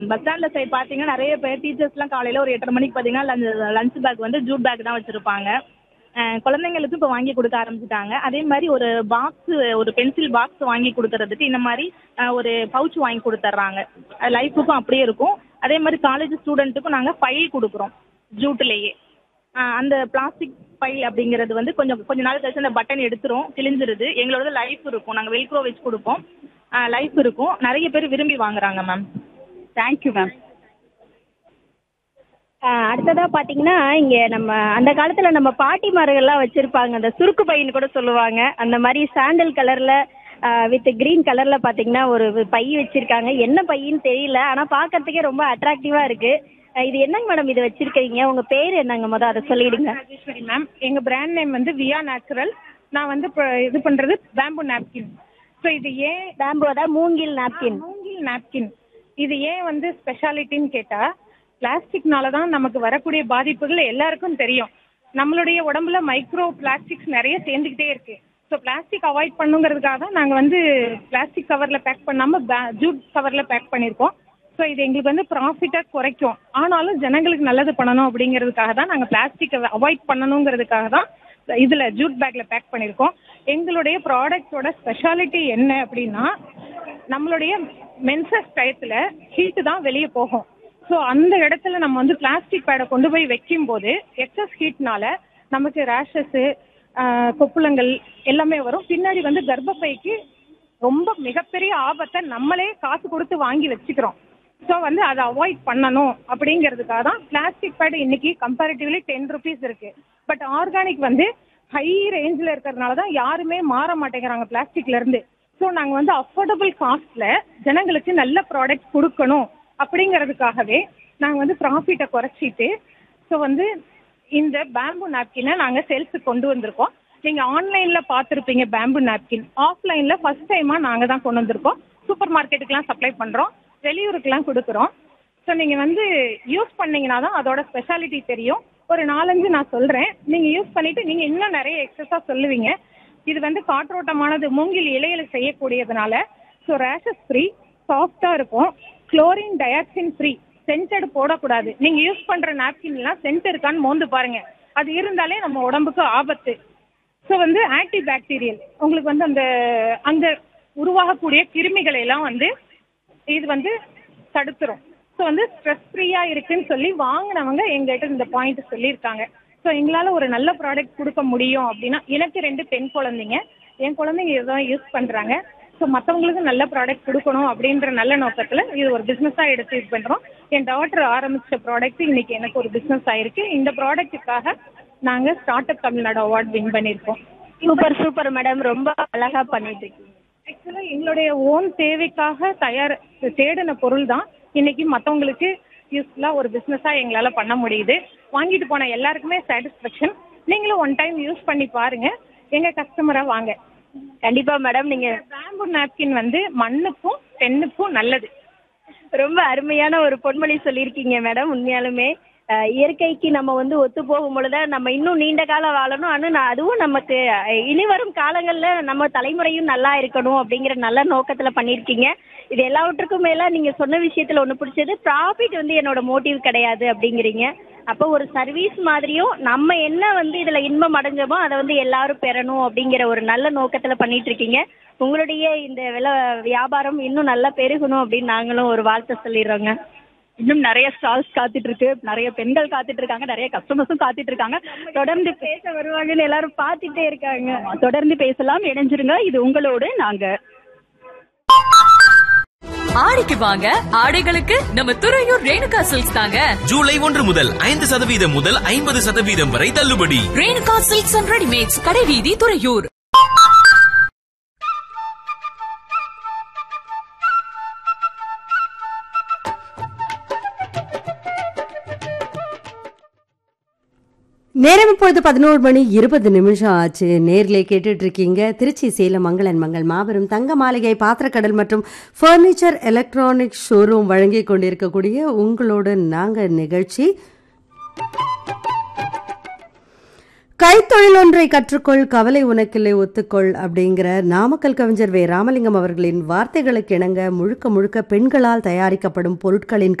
bus ஸ்டாண்ட்ல side பாத்தீங்கன்னா நிறைய பேர் டீச்சர்ஸ்லாம் காலையில ஒரு எட்டரை மணிக்கு பாத்தீங்கன்னா லஞ்ச் லஞ்ச் பேக் வந்து ஜூட் பேக் தான் வச்சிருப்பாங்க அஹ் குழந்தைங்களுக்கு இப்போ வாங்கி கொடுக்க ஆரம்பிச்சிட்டாங்க அதே மாதிரி ஒரு பாக்ஸ் ஒரு பென்சில் பாக்ஸ் வாங்கி கொடுக்கறதுக்கு இந்த மாதிரி அஹ், ஒரு பவுச் வாங்கி கொடுத்துட்றாங்க லைஃபுக்கும் அப்படியே இருக்கும் அதே மாதிரி காலேஜ் ஸ்டூடெண்ட்டுக்கும் நாங்கள் ஃபைல் கொடுக்குறோம் ஜூட்லேயே அந்த பிளாஸ்டிக் ஃபைல் அப்படிங்கிறது வந்து கொஞ்சம் கொஞ்ச நாள் கழிச்சு அந்த பட்டன் எடுத்துரும் கிழிஞ்சிருது எங்களோட லைஃப் இருக்கும் நாங்கள் வெல்க்ரோ வச்சு கொடுப்போம் லைஃப் இருக்கும் நிறைய பேர் விரும்பி வாங்குறாங்க மேம் தேங்க்யூ மேம் அடுத்ததா பாத்தீங்கன்னா இங்க நம்ம அந்த காலத்துல நம்ம பாட்டிமார்கள்லாம் வச்சிருப்பாங்க அந்த சுருக்கு பைன்னு கூட சொல்லுவாங்க அந்த மாதிரி சாண்டல் கலர்ல வித் கிரீன் கலர்ல பாத்தீங்கன்னா ஒரு பை வச்சிருக்காங்க என்ன பையின்னு தெரியல ஆனா பாக்கிறதுக்கே ரொம்ப அட்ராக்டிவா இருக்கு அஹ் இது என்னங்க மேடம் இது வச்சிருக்கீங்க உங்க பேர் என்னங்க முத அதை சொல்லிடுங்க ராஜேஸ்வரி மேம் எங்க பிராண்ட் நேம் வந்து வியா நேச்சுரல் நான் வந்து இப்போ இது பண்றது பேம்பு நாப்கின் ஸோ இது ஏன் பேம்பு அதாவது மூங்கில் நாப்கின் மூங்கில் நாப்கின் இது ஏன் வந்து ஸ்பெஷாலிட்டின்னு கேட்டா பிளாஸ்டிக்னால தான் நமக்கு வரக்கூடிய பாதிப்புகள் எல்லாருக்கும் தெரியும் நம்மளுடைய உடம்புல மைக்ரோ பிளாஸ்டிக்ஸ் நிறைய சேர்ந்துக்கிட்டே இருக்கு ஸோ பிளாஸ்டிக் அவாய்ட் பண்ணுங்கிறதுக்காக தான் நாங்கள் வந்து பிளாஸ்டிக் கவரில் பேக் பண்ணாமல் ஜூட் கவரில் பேக் பண்ணியிருக்கோம் ஸோ இது எங்களுக்கு வந்து ப்ராஃபிட்டை குறைக்கும் ஆனாலும் ஜனங்களுக்கு நல்லது பண்ணணும் அப்படிங்கிறதுக்காக தான் நாங்கள் பிளாஸ்டிக்கை அவாய்ட் பண்ணணுங்கிறதுக்காக தான் இதில் ஜூட் பேக்கில் பேக் பண்ணியிருக்கோம் எங்களுடைய ப்ராடக்ட்டோட ஸ்பெஷாலிட்டி என்ன அப்படின்னா நம்மளுடைய மென்சஸ் டயத்தில் ஹீட்டு தான் வெளியே போகும் ஸோ அந்த இடத்துல நம்ம வந்து பிளாஸ்டிக் பேடை கொண்டு போய் வைக்கும் போது எக்ஸஸ் ஹீட்னால நமக்கு ரேஷஸ்ஸு கொப்புளங்கள் எல்லாமே வரும் பின்னாடி வந்து கர்ப்பப்பைக்கு ரொம்ப மிகப்பெரிய ஆபத்தை நம்மளே காசு கொடுத்து வாங்கி வச்சுக்கிறோம் ஸோ வந்து அதை அவாய்ட் பண்ணணும் அப்படிங்கிறதுக்காக தான் பிளாஸ்டிக் பேட் இன்னைக்கு கம்பேரிட்டிவ்லி டென் ருபீஸ் இருக்கு பட் ஆர்கானிக் வந்து ஹை ரேஞ்சில் இருக்கிறதுனால தான் யாருமே மாற மாட்டேங்கிறாங்க பிளாஸ்டிக்ல இருந்து ஸோ நாங்கள் வந்து அஃபோர்டபுள் காஸ்ட்ல ஜனங்களுக்கு நல்ல ப்ராடக்ட் கொடுக்கணும் அப்படிங்கிறதுக்காகவே நாங்கள் வந்து ப்ராஃபிட்டை குறைச்சிட்டு ஸோ வந்து இந்த பேம்பு நாப்கினை நாங்கள் சேல்ஸுக்கு கொண்டு வந்திருக்கோம் நீங்கள் ஆன்லைனில் பார்த்துருப்பீங்க பேம்பு நாப்கின் ஆஃப்லைனில் ஃபர்ஸ்ட் டைமாக நாங்கள் தான் கொண்டு வந்திருக்கோம் சூப்பர் மார்க்கெட்டுக்கெலாம் சப்ளை பண்ணுறோம் வெளியூருக்கெலாம் கொடுக்குறோம் ஸோ நீங்கள் வந்து யூஸ் பண்ணீங்கன்னா தான் அதோட ஸ்பெஷாலிட்டி தெரியும் ஒரு நாலஞ்சு நான் சொல்கிறேன் நீங்கள் யூஸ் பண்ணிவிட்டு நீங்கள் இன்னும் நிறைய எக்ஸஸாக சொல்லுவீங்க இது வந்து காற்றோட்டமானது மூங்கில் இலையில செய்யக்கூடியதுனால ஸோ ரேஷஸ் ஃப்ரீ சாஃப்டாக இருக்கும் குளோரின் டயாக்சின் ஃப்ரீ சென்டட் போடக்கூடாது நீங்கள் யூஸ் பண்ணுற நாப்கின்லாம் சென்ட் இருக்கான்னு மோந்து பாருங்க அது இருந்தாலே நம்ம உடம்புக்கு ஆபத்து ஸோ வந்து ஆன்டி பாக்டீரியல் உங்களுக்கு வந்து அந்த அங்கே உருவாகக்கூடிய கிருமிகளை எல்லாம் வந்து இது வந்து தடுத்துரும் ஸோ வந்து ஸ்ட்ரெஸ் ஃப்ரீயாக இருக்குன்னு சொல்லி வாங்கினவங்க எங்ககிட்ட இந்த பாயிண்ட் சொல்லியிருக்காங்க ஸோ எங்களால் ஒரு நல்ல ப்ராடக்ட் கொடுக்க முடியும் அப்படின்னா எனக்கு ரெண்டு பெண் குழந்தைங்க என் குழந்தைங்க இதுதான் யூஸ் பண்ணுறாங்க ஸோ மற்றவங்களுக்கு நல்ல ப்ராடக்ட் கொடுக்கணும் அப்படின்ற நல்ல நோக்கத்தில் இது ஒரு பிஸ்னஸாக எடுத்து இது பண்ணுறோம் என் டாட்டர் ஆரம்பித்த ப்ராடக்ட் இன்னைக்கு எனக்கு ஒரு பிஸ்னஸ் ஆயிருக்கு இந்த ப்ராடக்ட்டுக்காக நாங்கள் start up Tamil Nadu award win பண்ணியிருக்கோம் சூப்பர் சூப்பர் மேடம் ரொம்ப அழகா பண்ணிட்டு இருக்கீங்க ஆக்சுவலாக எங்களுடைய ஓன் தேவைக்காக தயார் தேடின பொருள் தான் இன்னைக்கு மற்றவங்களுக்கு யூஸ்ஃபுல்லாக ஒரு பிஸ்னஸாக எங்களால் பண்ண முடியுது வாங்கிட்டு போன எல்லாருக்குமே சாட்டிஸ்ஃபேக்ஷன் நீங்களும் ஒன் டைம் யூஸ் பண்ணி பாருங்க எங்கள் கஸ்டமராக வாங்க கண்டிப்பா மேடம் நீங்க பேம்பு நாப்கின் வந்து மண்ணுக்கும் பெண்ணுக்கும் நல்லது ரொம்ப அருமையான ஒரு பொன்மொழி சொல்லியிருக்கீங்க மேடம் உண்மையாலுமே அஹ், இயற்கைக்கு நம்ம வந்து ஒத்து போகும் பொழுது நம்ம இன்னும் நீண்ட காலம் வாழணும் ஆனால் நான் அதுவும் நமக்கு அஹ், இனி வரும் காலங்கள்ல நம்ம தலைமுறையும் நல்லா இருக்கணும் அப்படிங்கிற நல்ல நோக்கத்துல பண்ணியிருக்கீங்க இது எல்லாவற்றுக்கும் மேல நீங்க சொன்ன விஷயத்துல ஒண்ணு பிடிச்சது ப்ராஃபிட் வந்து என்னோட மோட்டிவ் கிடையாது அப்படிங்கிறீங்க அப்போ ஒரு சர்வீஸ் மாதிரியும் நம்ம என்ன வந்து இதுல இன்பம் அடைஞ்சோமோ அதை வந்து எல்லாரும் பெறணும் அப்படிங்கிற ஒரு நல்ல நோக்கத்துல பண்ணிட்டு இருக்கீங்க உங்களுடைய இந்த விலை வியாபாரம் இன்னும் நல்லா பெருகணும் அப்படின்னு நாங்களும் ஒரு வாழ்த்து சொல்லிடுறோங்க இன்னும் நிறைய ஸ்டால்ஸ் காத்துட்டு இருக்கு நிறைய பெண்கள் காத்துட்டு இருக்காங்க நிறைய கஸ்டமர்ஸும் காத்துட்டு இருக்காங்க தொடர்ந்து பேச வருவாங்கன்னு எல்லாரும் பார்த்துட்டே இருக்காங்க ஆமா, தொடர்ந்து பேசலாம் இணைஞ்சிருங்க இது உங்களோடு நாங்க ஆடிக்கு வாங்க ஆடைகளுக்கு நம்ம துறையூர் ரேணுகா சில்க்ஸ் தாங்க ஜூலை ஒன்று முதல் ஐந்து சதவீதம் முதல் ஐம்பது சதவீதம் வரை தள்ளுபடி ரேணுகா சில்க்ஸ் அண்ட் ரெடிமேட்ஸ் கடைவீதி துறையூர் நேரம் இப்பொழுது பதினோரு மணி இருபது நிமிஷம் ஆச்சு நேர்ல கேட்டுட்டு இருக்கீங்க திருச்சி சேலம் மங்களன் மங்கள் மாபெரும் தங்க மாளிகை பாத்திரக்கடல் மற்றும் ஃபர்னிச்சர் எலக்ட்ரானிக் ஷோரூம் வழங்கி கொண்டிருக்கக்கூடிய உங்களோட நாங்க நிகழ்ச்சி கைத்தொழில் ஒன்றை கற்றுக்கொள் கவலை உனக்கில்லை ஒத்துக்கொள் அப்படிங்கிற நாமக்கல் கவிஞர் வே ராமலிங்கம் அவர்களின் வார்த்தைகளுக்கு இணங்க முழுக்க முழுக்க பெண்களால் தயாரிக்கப்படும் பொருட்களின்